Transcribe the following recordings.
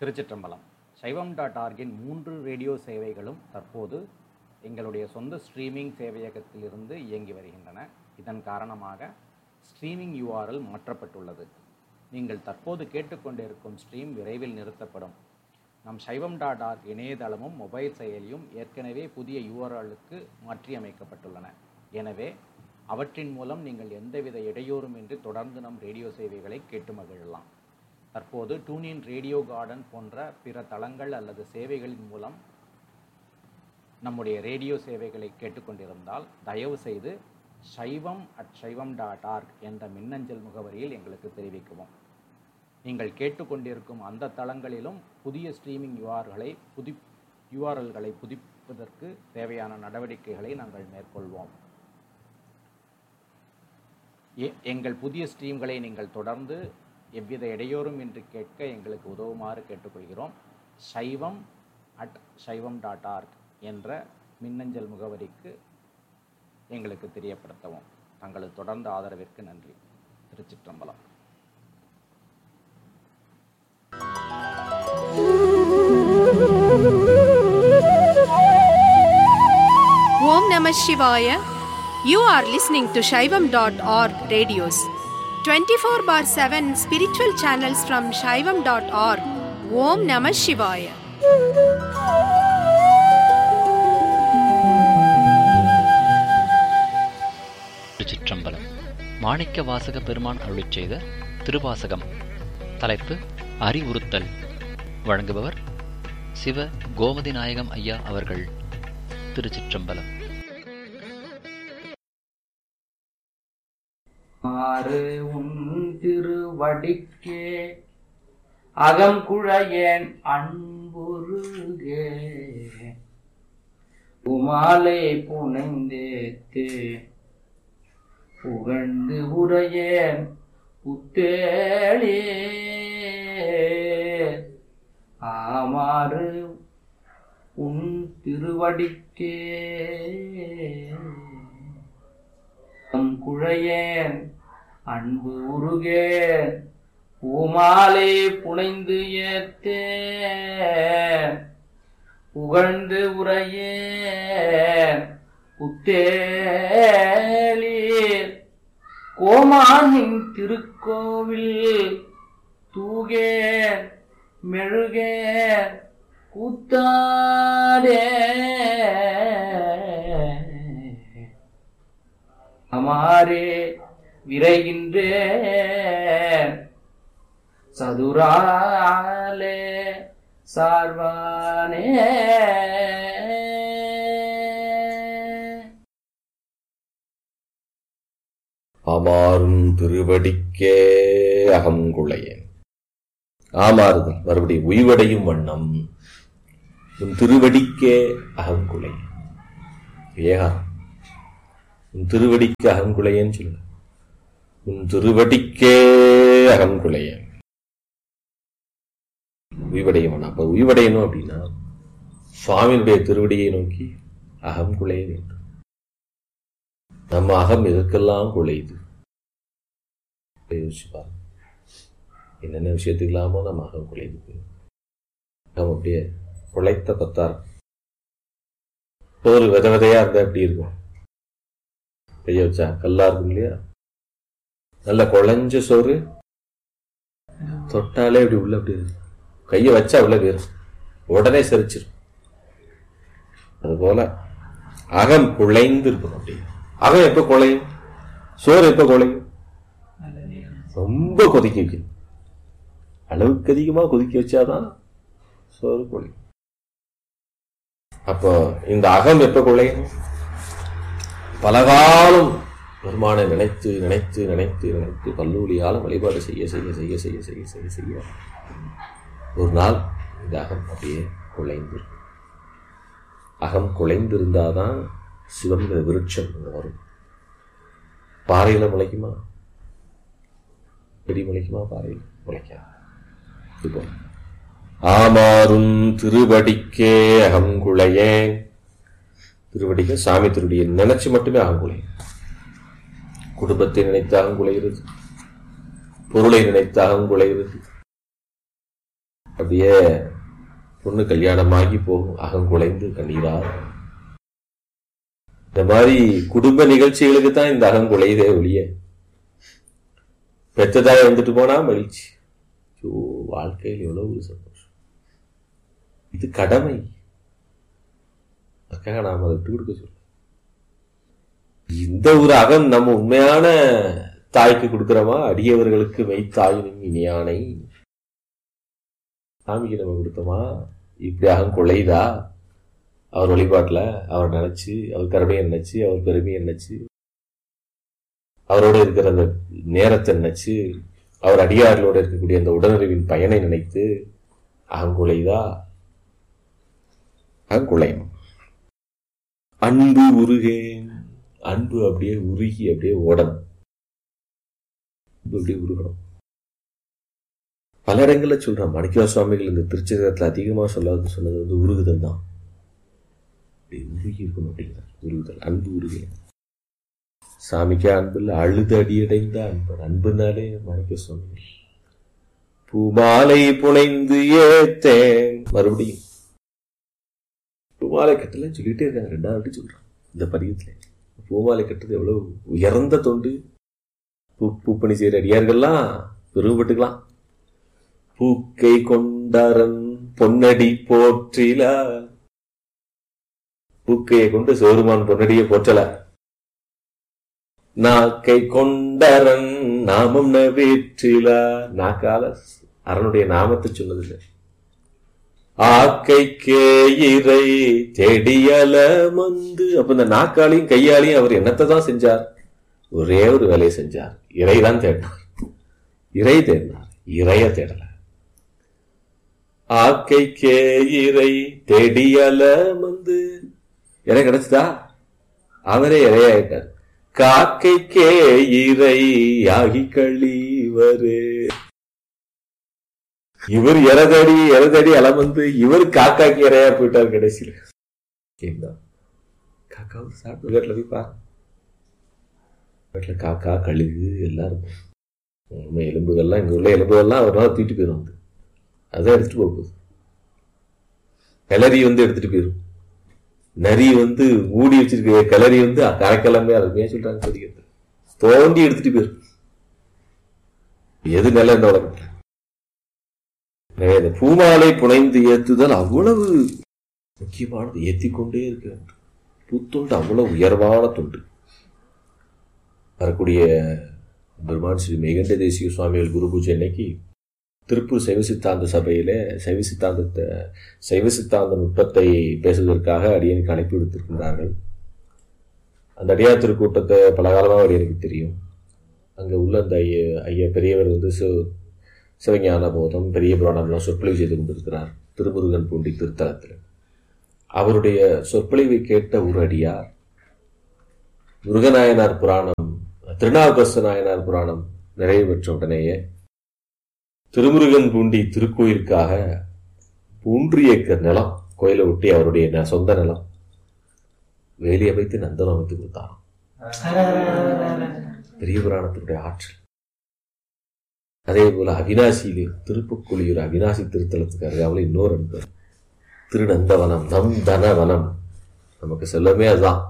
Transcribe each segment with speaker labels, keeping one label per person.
Speaker 1: திருச்சிற்றம்பலம் சைவம் டாட் ஆர்கின் மூன்று ரேடியோ சேவைகளும் தற்போது எங்களுடைய சொந்த ஸ்ட்ரீமிங் சேவையகத்திலிருந்து இயங்கி வருகின்றன இதன் காரணமாக ஸ்ட்ரீமிங் யூஆர்எல் மாற்றப்பட்டுள்ளது நீங்கள் தற்போது கேட்டுக்கொண்டிருக்கும் ஸ்ட்ரீம் விரைவில் நிறுத்தப்படும் நம் சைவம் டாட் ஆர்க் இணையதளமும் மொபைல் செயலியும் ஏற்கனவே புதிய யூஆர்எல்லுக்கு மாற்றியமைக்கப்பட்டுள்ளன எனவே அவற்றின் மூலம் நீங்கள் எந்தவித இடையூறுமின்றி தொடர்ந்து நம் ரேடியோ சேவைகளை கேட்டு மகிழலாம் தற்போது டூனின் ரேடியோ கார்டன் போன்ற பிற தளங்கள் அல்லது சேவைகளின் மூலம் நம்முடைய ரேடியோ சேவைகளை கேட்டுக்கொண்டிருந்தால் தயவு செய்து சைவம் அட் சைவம் டாட் ஆர்க் என்ற மின்னஞ்சல் முகவரியில் எங்களுக்கு தெரிவிக்கவும் நீங்கள் கேட்டுக்கொண்டிருக்கும் அந்த தளங்களிலும் புதிய ஸ்ட்ரீமிங் யூஆர்களை புதி யூஆர்எல்களை புதுப்பிப்பதற்கு தேவையான நடவடிக்கைகளை நாங்கள் மேற்கொள்வோம் எ- எங்கள் புதிய ஸ்ட்ரீம்களை நீங்கள் தொடர்ந்து எவ்வித இடையூறும் இன்றி கேட்க எங்களுக்கு உதவுமாறு கேட்டுக்கொள்கிறோம் சைவம் அட் சைவம் டாட் ஆர்க் என்ற மின்னஞ்சல் முகவரிக்கு எங்களுக்கு தெரியப்படுத்தவும் தங்களது தொடர்ந்த ஆதரவிற்கு நன்றி திருச்சிற்றம்பலம்
Speaker 2: Om Namah Shivaya. You are listening to Shaivam.org radios. 24 bar 7 spiritual channels from Shaivam.org. Om Namah Shivaya.
Speaker 3: திருச்சிற்றம்பலம் மாணிக்க வாசக பெருமான் அருளிச் செய்த திருவாசகம் தலைப்பு அறிவுறுத்தல் வழங்குபவர் சிவ கோமதி நாயகம் ஐயா அவர்கள் திருச்சிற்றம்பலம்
Speaker 4: ஆறு உன் திருவடிக்கே அகங்குழையேன் அன்புருகே உமாலை புனைந்தேத்தே புகழ்ந்து உரையேன் புத்தேளே ஆமாறு உன் திருவடிக்கே தம் குழையேன் அன்பு உருகேன் பூமாலை புனைந்து ஏத்தேன் புகழ்ந்து உரையேன் புத்தேளீர் கோமானின் திருக்கோவில் தூகேன் மெழுகேன் கூத்தாடே அமாரே விரைகின்றேன் சதுராலே சார்வானே
Speaker 5: ஆமாறும் திருவடிக்கே அகங்குளையேன் ஆமாறுதல் மறுபடியும் உய்வடையும் வண்ணம் உன் திருவடிக்கே அகங்குளை ஏகா உன் திருவடிக்கு அகங்குளையேன்னு சொல்லு உன் திருவடிக்கே அகங்குளையேன் உய்வடையும் வண்ணம் அப்ப உய்வடையணும் அப்படின்னா சுவாமியினுடைய திருவடியை நோக்கி அகம் குலைய வேண்டும் நம்ம அகம் எதற்கெல்லாம் குலையுது யோசிச்சு பாருங்க என்னென்ன விஷயத்துக்கெல்லாமோ நம்ம அகம் குலையுது அகம் அப்படியே குலைத்த கொத்தார் ஒரு வித விதையா இருந்தா எப்படி இருக்கும் கைய வச்சா கல்லா இருக்கும் இல்லையா நல்ல குழஞ்ச சோறு தொட்டாலே அப்படி உள்ள அப்படி இருக்கும் கையை வச்சா உள்ள போயிரும் உடனே செரிச்சிரும் அதுபோல அகம் குழைந்து இருக்கணும் அப்படி அகம் எப்ப குழையும் சோறு எப்ப குழையும் ரொம்ப கொதிக்க வைக்கணும் அளவுக்கு அதிகமா கொதிக்க வச்சாதான் சோறு குழையும் அப்போ இந்த அகம் எப்ப குழையும் பலகாலம் பெருமானை நினைத்து நினைத்து நினைத்து நினைத்து கல்லூரியால வழிபாடு செய்ய செய்ய செய்ய செய்ய செய்ய செய்ய செய்ய ஒரு நாள் இந்த அகம் அப்படியே குலைந்து அகம் குலைந்திருந்தாதான் சிவந்த விருட்சம் இங்க வரும் பாறையில முளைக்குமா செடி முளைக்குமா பாறையில் முளைக்காது இப்போ ஆமாறும் திருவடிக்கே அகங்குளையே திருவடிக்க சாமி திருவடியை நினைச்சு மட்டுமே அகங்குளையும் குடும்பத்தை நினைத்து அகங்குலைகிறது பொருளை நினைத்து அகங்குலைகிறது அப்படியே பொண்ணு கல்யாணமாகி போகும் அகங்குலைந்து கண்ணீரா இந்த மாதிரி குடும்ப நிகழ்ச்சிகளுக்கு தான் இந்த அகங்குலைதே ஒழிய பெற்றதாய் வந்துட்டு போனா மகிழ்ச்சி ஐயோ வாழ்க்கையில் எவ்வளவு ஒரு சந்தோஷம் இது கடமை அதுக்காக நாம் அதை விட்டு கொடுக்க சொல்ல இந்த ஒரு அகம் நம்ம உண்மையான தாய்க்கு கொடுக்கிறோமா அடியவர்களுக்கு மெய்த்தாயினும் இனியானை சாமிக்கு நம்ம கொடுத்தோமா இப்படி அகம் கொள்ளைதா அவர் வழிபாட்டில் அவர் நினைச்சு அவர் கருணையை நினைச்சு அவர் பெருமையை நினைச்சு அவரோட இருக்கிற அந்த நேரத்தை நினைச்சு அவர் அடியார்களோட இருக்கக்கூடிய அந்த உடனறிவின் பயனை நினைத்து அகங்குலைதா அகங்குலையும் அன்பு உருகேன் அன்பு அப்படியே உருகி அப்படியே ஓடணும் அன்பு அப்படியே உருகணும் பல இடங்கள்ல சொல்றான் மாணிக்கவா சுவாமிகள் இந்த திருச்சேதத்தில் அதிகமா சொல்லாது சொன்னது வந்து உருகுதல் தான் அப்படி உருகி இருக்கணும் அப்படிங்கிறார் உருகுதல் அன்பு உருகே சாமிக்கு அன்பு இல்லை அழுது அடியடைந்த அன்பு அன்புனாலே மாணிக்க சுவாமிகள் பூமாலை புனைந்து ஏத்தேன் மறுபடியும் பூமாலை கட்டலன்னு சொல்லிட்டே இருக்காங்க ரெண்டாவது வாட்டி சொல்றான் இந்த பதியத்துல பூமாலை கட்டுறது எவ்வளவு உயர்ந்த தொண்டு பூ பூப்பணி செய்கிற அடியார்கள்லாம் பெருமைப்பட்டுக்கலாம் பூக்கை கொண்டாரன் பொன்னடி போற்றில பூக்கையை கொண்டு சிவருமான் பொன்னடியை போற்றல நாக்கை கொண்டரன் நாமம் நவேற்றில நாக்கால அரனுடைய நாமத்தை சொன்னதில்லை ஆக்கை கேயிரை தெடியல மந்து அப்ப இந்த நாக்காலையும் கையாலையும் அவர் என்னத்தை தான் செஞ்சார் ஒரே ஒரு வேலையை செஞ்சார் இறை தான் தேடினார் இறை தேடினார் இறைய தேடல ஆக்கை கேயிரை தெடியல மந்து இறை கிடைச்சதா அவரே இறையாயிட்டார் காக்கைக்கே இறை ஆகி கழிவரே இவர் இறதடி இறதடி அலமந்து இவர் காக்காக்கு இறையா போயிட்டார் கடைசியில் என்ன காக்காவும் சாப்பிட்டு வீட்டில் போய் பாரு வீட்டில் காக்கா கழுகு எல்லாம் இருக்கும் உண்மை எலும்புகள்லாம் இங்கே உள்ள எலும்புகள்லாம் ஒரு நாள் தூக்கிட்டு போயிடும் வந்து அதான் எடுத்துட்டு போக போகுது கிளறி வந்து எடுத்துட்டு போயிடும் நரி வந்து மூடி வச்சிருக்க கிளறி வந்து கரைக்கிழமை அருமையா சொல்றாங்க படிக்கிறது தோண்டி எடுத்துட்டு போயிடும் எது நில இந்த உலகத்துல எனவே இந்த பூமாலை புனைந்து ஏத்துதல் அவ்வளவு முக்கியமானது ஏத்திக்கொண்டே இருக்க பூத்தொண்டு அவ்வளவு உயர்வான தொண்டு வரக்கூடிய பெருமான் ஸ்ரீ மேகண்ட தேசிய சுவாமிகள் குரு பூஜை அன்னைக்கு திருப்பூர் சைவ சித்தாந்த சபையில சைவ சித்தாந்தத்தை சைவ சித்தாந்த நுட்பத்தை பேசுவதற்காக அடியனுக்கு அழைப்பு விடுத்திருக்கின்றார்கள் அந்த அடியார் திருக்கூட்டத்தை பல காலமாக அடியனுக்கு தெரியும் அங்கே உள்ள அந்த ஐய ஐயா பெரியவர் வந்து சிவ சிவஞான போதம் பெரிய புராணம்லாம் சொற்பொழிவு செய்து கொண்டிருக்கிறார் திருமுருகன் பூண்டி திருத்தலத்தில் அவருடைய சொற்பொழிவை கேட்ட ஒரு அடியார் முருகநாயனார் புராணம் திருநாவுக்கரசு நாயனார் புராணம் நிறைவு பெற்ற உடனேயே திருமுருகன் பூண்டி திருக்கோயிலுக்காக மூன்று ஏக்கர் நிலம் கோயிலை ஒட்டி அவருடைய ந- சொந்த நிலம் வேலியை வைத்து நந்தனம் அமைத்து கொடுத்தாராம் பெரிய புராணத்தினுடைய ஆற்றல் அதே போல அவினாசியிலே திருப்புக்குழியூர் அவினாசி திருத்தலத்துக்கு அருகாமல் இன்னொரு அன்பர் திருநந்தவனம் நம் தனவனம் நமக்கு செல்லமே அதுதான்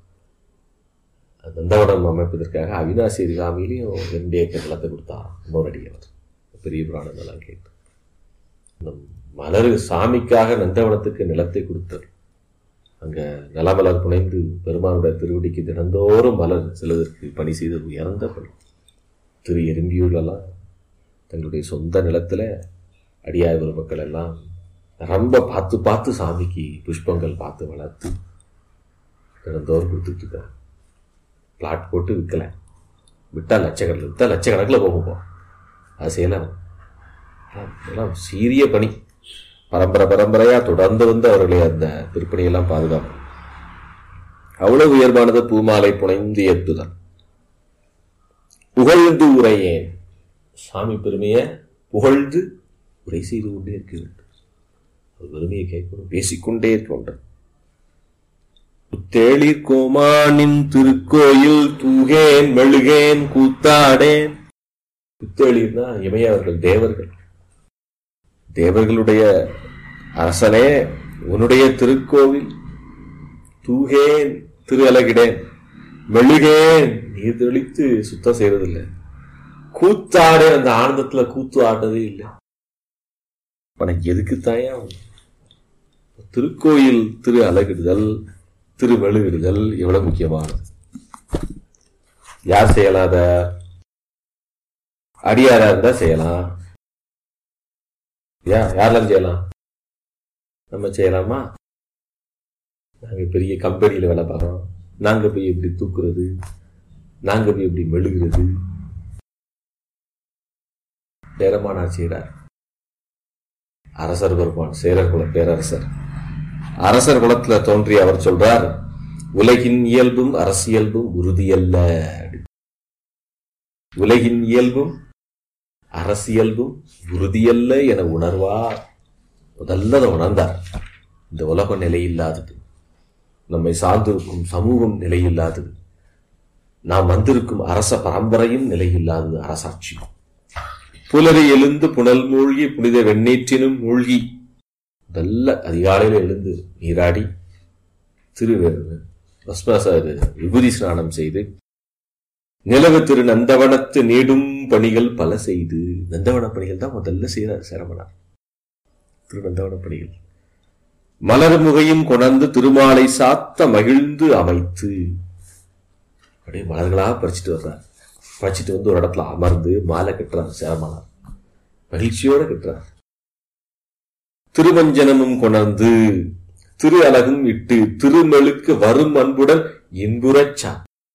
Speaker 5: நந்தவனம் அமைப்பதற்காக அவினாசி அருகாமையிலையும் ரெண்டு ஏக்கர் நிலத்தை கொடுத்தாராம் இன்னொரு அடியவர் பெரிய புராணம் எல்லாம் கேட்டு இந்த மலர் சாமிக்காக நந்தவனத்துக்கு நிலத்தை கொடுத்தார் அங்க நிலமலர் புனைந்து பெருமானுடைய திருவடிக்கு தினந்தோறும் மலர் செல்வதற்கு பணி செய்து உயர்ந்த பணி திரு எறும்பியூர்லலாம் தங்களுடைய சொந்த நிலத்துல அடியார் மக்கள் எல்லாம் ரொம்ப பார்த்து பார்த்து சாமிக்கு புஷ்பங்கள் பார்த்து வளர்த்து தினந்தோறும் கொடுத்துட்டு இருக்காங்க பிளாட் போட்டு விற்கல விட்டா லட்சக்கணக்கில் விற்றா லட்சக்கணக்கில் போகும் போ அது செய்யலாம் இதெல்லாம் சீரிய பணி பரம்பரை பரம்பரையா தொடர்ந்து வந்து அவர்களை அந்த திருப்பணியெல்லாம் பாதுகாப்பு அவ்வளவு உயர்வானது பூமாலை புனைந்து ஏற்றுதல் புகழ்ந்து உரையேன் சாமி பெருமையை புகழ்ந்து உரை செய்து கொண்டே இருக்க வேண்டும் அவர் பெருமையை கேட்கணும் பேசிக்கொண்டே இருக்க வேண்டும் தேளிர் கோமானின் திருக்கோயில் தூகேன் மெழுகேன் கூத்தாடேன் புத்தேளிர்னா இமையவர்கள் தேவர்கள் தேவர்களுடைய அரசனே உன்னுடைய திருக்கோவில் தூகேன் திரு அலகிடேன் மெழுகேன் நீர் தெளித்து சுத்தம் செய்யறதில்லை கூத்தாடு அந்த ஆனந்தத்துல கூத்து ஆடுறதே இல்லை உனக்கு எதுக்கு தாயா திருக்கோயில் திரு அலகிடுதல் திரு மெழுகிடுதல் எவ்வளவு முக்கியமானது யார் செய்யலாம் அத அடியாரா இருந்தா செய்யலாம் யா யாரெல்லாம் செய்யலாம் நம்ம செய்யலாமா நாங்க பெரிய கம்பெனியில வேலை பார்க்கறோம் நாங்க போய் எப்படி தூக்குறது நாங்க போய் எப்படி மெழுகிறது பேரமானார் செய்கிறார் அரசர் பெருமான் சேரர் குல பேரரசர் அரசர் குலத்துல தோன்றிய அவர் சொல்றார் உலகின் இயல்பும் அரசியல்பும் உறுதியல்ல உலகின் இயல்பும் அரசியல்பும் உறுதியல்ல என உணர்வார் முதல்ல அதை உணர்ந்தார் இந்த உலகம் நிலையில்லாதது நம்மை சார்ந்திருக்கும் சமூகம் நிலையில்லாதது நாம் வந்திருக்கும் அரச பரம்பரையும் நிலையில்லாதது அரசாட்சி புலரி எழுந்து புனல் மூழ்கி புனித வெண்ணீற்றினும் மூழ்கி நல்ல அதிகாலையில் எழுந்து நீராடி திரு பஸ்மச இது விபூதி ஸ்நானம் செய்து நிலவு திரு நந்தவனத்து நீடும் பணிகள் பல செய்து நந்தவன பணிகள் தான் முதல்ல செய்யறார் சேரமனார் திரு நந்தவன பணிகள் மலர் முகையும் கொணர்ந்து திருமாலை சாத்த மகிழ்ந்து அமைத்து அப்படியே மலர்களா பறிச்சுட்டு வர்றார் பறிச்சுட்டு வந்து ஒரு இடத்துல அமர்ந்து மாலை கட்டுறார் சேரமனார் மகிழ்ச்சியோட கட்டுறார் திருவஞ்சனமும் கொணர்ந்து திரு அலகும் இட்டு திருமெழுக்கு வரும் அன்புடன் இன்புறச்சா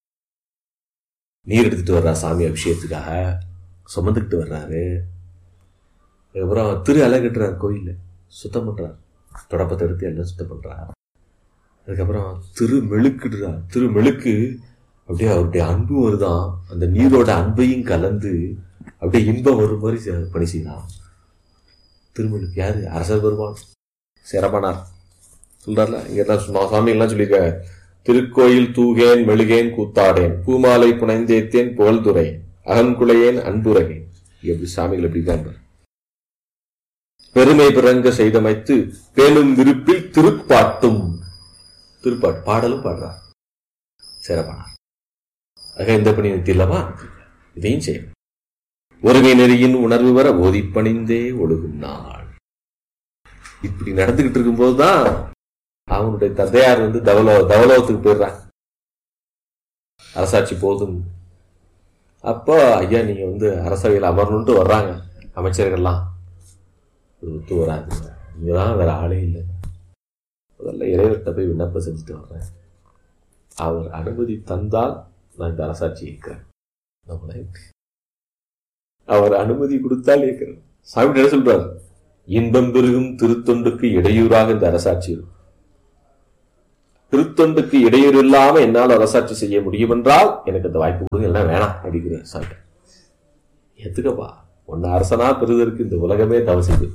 Speaker 5: நீர் எடுத்துட்டு வர்றா சாமி அபிஷேகத்துக்காக சுமந்துக்கிட்டு வர்றாரு அதுக்கப்புறம் திரு அலகட்டுறார் கோயில்ல சுத்தம் பண்றார் தொடப்பத்தை எடுத்து எல்லாம் சுத்தம் பண்றார் அதுக்கப்புறம் திரு மெழுக்குடுறார் திரு மெழுக்கு அப்படியே அவருடைய அன்பு வருதான் அந்த நீரோட அன்பையும் கலந்து அப்படியே இன்பம் வரும் மாதிரி செ- பணி செய்யலாம் திருமெழுக்கு யாரு அரசர் பெருமான் சிரமனார் சொல்றாருல இங்க எல்லாம் சும்மா சாமி எல்லாம் சொல்லியிருக்காங்க திருக்கோயில் தூகேன் மெழுகேன் கூத்தாடேன் பூமாலை புனைந்தேத்தேன் புகழ்துரையேன் அகங்குளையேன் அன்புரையேன் எப்படி சாமிகள் எப்படி இருக்காங்க பாரு. பெருமை பிறங்க செய்தமைத்து பேணும் விருப்பில் திருப்பாட்டும் திருப்பாட்டு பாடலும் பாடுறார் சிறப்பானார் ஆக இந்த பணி நித்தியல்லவா இதையும் செய்யணும் ஒருமை நெறியின் உணர்வு வர ஓதிப்பணிந்தே ஒழுகும் நாள் இப்படி நடந்துகிட்டு இருக்கும்போதுதான் அவனுடைய தந்தையார் வந்து தவலோ தவலோகத்துக்கு போயிடுறாங்க அரசாட்சி போதும் அப்போ ஐயா நீங்க வந்து அரசவையில் அமரணுன்ட்டு வர்றாங்க அமைச்சர்கள்லாம் இது ஒத்து வராது இங்கதான் வேற ஆளே இல்லை முதல்ல இறைவர்கிட்ட போய் விண்ணப்பம் செஞ்சுட்டு வர்றேன் அவர் அனுமதி தந்தால் நான் இந்த அரசாட்சி இருக்கிறேன் நம்மளை அவர் அனுமதி கொடுத்தால் இருக்கிறேன் சாமி என்ன சொல்றாரு இன்பம் பெருகும் திருத்தொண்டுக்கு இடையூறாக இந்த அரசாட்சி இருக்கும் திருத்தொண்டுக்கு இடையூறு இல்லாம என்னால் அரசாட்சி செய்ய முடியும் என்றால் எனக்கு அந்த வாய்ப்பு கொடுங்க எல்லாம் வேணாம் அப்படிங்கிறேன் சாமி எதுக்கப்பா உன்னை அரசனா பெறுவதற்கு இந்த உலகமே தவறு செய்து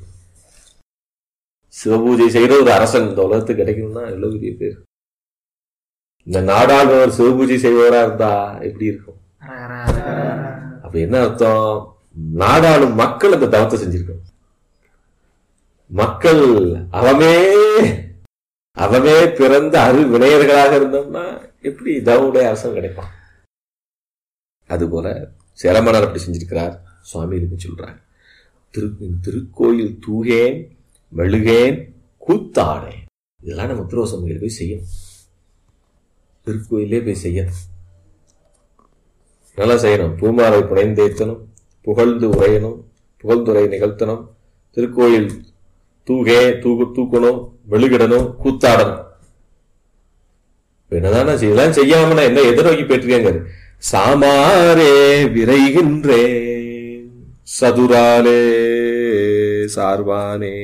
Speaker 5: சிவபூஜை செய்யற ஒரு அரசன் இந்த உலகத்துக்கு கிடைக்கணும்னா எவ்வளவு பெரிய பேர் இந்த நாடாளுவர் சிவபூஜை செய்பவரா இருந்தா எப்படி இருக்கும் அப்ப என்ன அர்த்தம் நாடாளும் மக்கள் அந்த தவத்தை செஞ்சிருக்கணும் மக்கள் அவமே அவமே பிறந்த அரு வினையர்களாக இருந்தோம்னா எப்படி தவனுடைய அரசன் கிடைப்பான் அதுபோல சேரமணர் அப்படி செஞ்சிருக்கிறார் சுவாமி இதுக்கு சொல்றாங்க திரு திருக்கோயில் தூகேன் மெழுகேன் கூத்தாடேன் இதெல்லாம் நம்ம உத்திரவசமையில் போய் செய்யணும் திருக்கோயிலே போய் செய்யணும் நல்லா செய்யணும் பூமாலை புனைந்தேத்தனும் புகழ்ந்து உரையணும் புகழ்ந்துரை நிகழ்த்தணும் திருக்கோயில் தூகே தூக்கு தூக்கணும் மெழுகிடணும் கூத்தாடணும் இப்ப என்னதானே செய்யலாம் செய்யாம நான் என்ன எதை நோக்கி பெற்றிருக்காங்க சாமாரே விரைகின்றேன் சதுராலே சார்பானே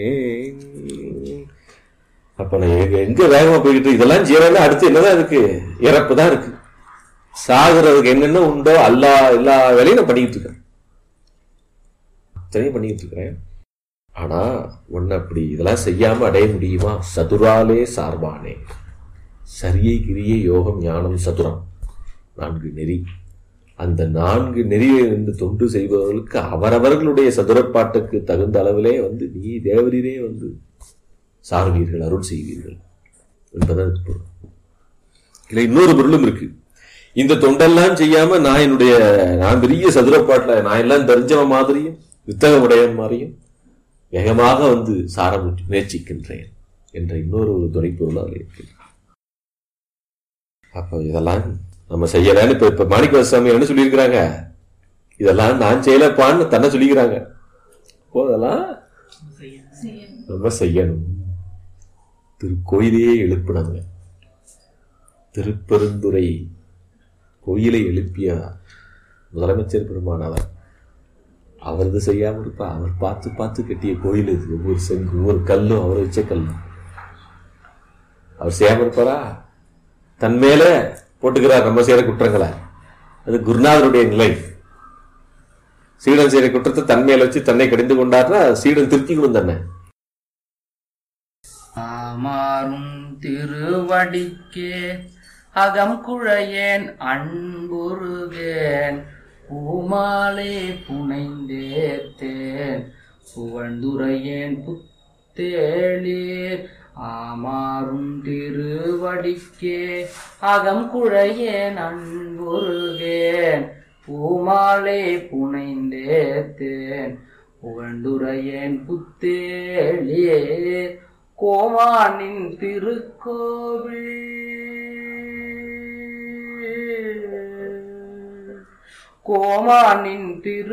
Speaker 5: அப்ப நான் எங்க- எங்க வேகமா போய்கிட்டு இருக்கு? இதெல்லாம் ஜீவன அடுத்து என்னதான் இருக்கு இறப்பு தான் இருக்கு சாகுறதுக்கு என்னென்ன உண்டோ எல்லா எல்லா வேலையும் நான் பண்ணிக்கிட்டு இருக்கேன் அத்தனையும் பண்ணிக்கிட்டு இருக்கிறேன் ஆனா ஒன்னு அப்படி இதெல்லாம் செய்யாம அடைய முடியுமா சதுராலே சார்பானே சரியை கிரியை யோகம் ஞானம் சதுரம் நான்கு நெறி அந்த நான்கு நெறியை நின்று தொண்டு செய்பவர்களுக்கு அவரவர்களுடைய சதுரப்பாட்டுக்கு தகுந்த அளவிலே வந்து நீ தேவரீரே வந்து சார்வீர்கள் அருள் செய்வீர்கள் என்பதன் பொருள் இதுல இன்னொரு பொருளும் இருக்கு இந்த தொண்டெல்லாம் செய்யாம நான் என்னுடைய நான் பெரிய சதுரப்பாட்டுல நான் எல்லாம் தெரிஞ்சவன் மாதிரியும் வித்தகமுடையவன் மாதிரியும் வேகமாக வந்து சார முயற்சி- முயற்சிக்கின்றேன் என்ற இன்னொரு ஒரு துணைப்பொருள் அதில் இருக்கு அப்போ இதெல்லாம் நம்ம செய்யலான்னு இப்ப இப்ப மாணிக்க சாமி என்ன சொல்லியிருக்கிறாங்க இதெல்லாம் நான் செய்யலப்பான்னு தன்னை சொல்லிக்கிறாங்க அப்போ அதெல்லாம் நம்ம செய்யணும் திருக்கோயிலையே எழுப்பினாங்க திருப்பெருந்துறை கோயிலை எழுப்பிய முதலமைச்சர் பெருமானவர் அவரது செய்யாம இருப்பா அவர் பார்த்து பார்த்து கட்டிய கோயில் இது ஒவ்வொரு செங்கு ஒவ்வொரு கல்லும் அவர் வச்ச கல்லும் அவர் செய்யாம இருப்பாரா தன் மேல போட்டுக்கிறார் நம்ம செய்யற குற்றங்களை அது குருநாதருடைய நிலை சீடன் செய்யற குற்றத்தை தன் மேல வச்சு தன்னை கடிந்து கொண்டார்னா சீடன் திருத்திக்கணும் தன்னை
Speaker 4: ஆமாறும் திருவடிக்கே அகம் குழையேன் அன்புருகேன் பூமாலே புனைந்தேத்தேன் புகழ்ந்துரையேன் புத்தேளீர் ஆமாறும் திருவடிக்கே அகம் குழையேன் அன்புருகேன் பூமாலே புனைந்தேத்தேன் புகழ்ந்துரையேன் புத்தேளியே கோமானின் திருக்கோவில் கோமானின் திரு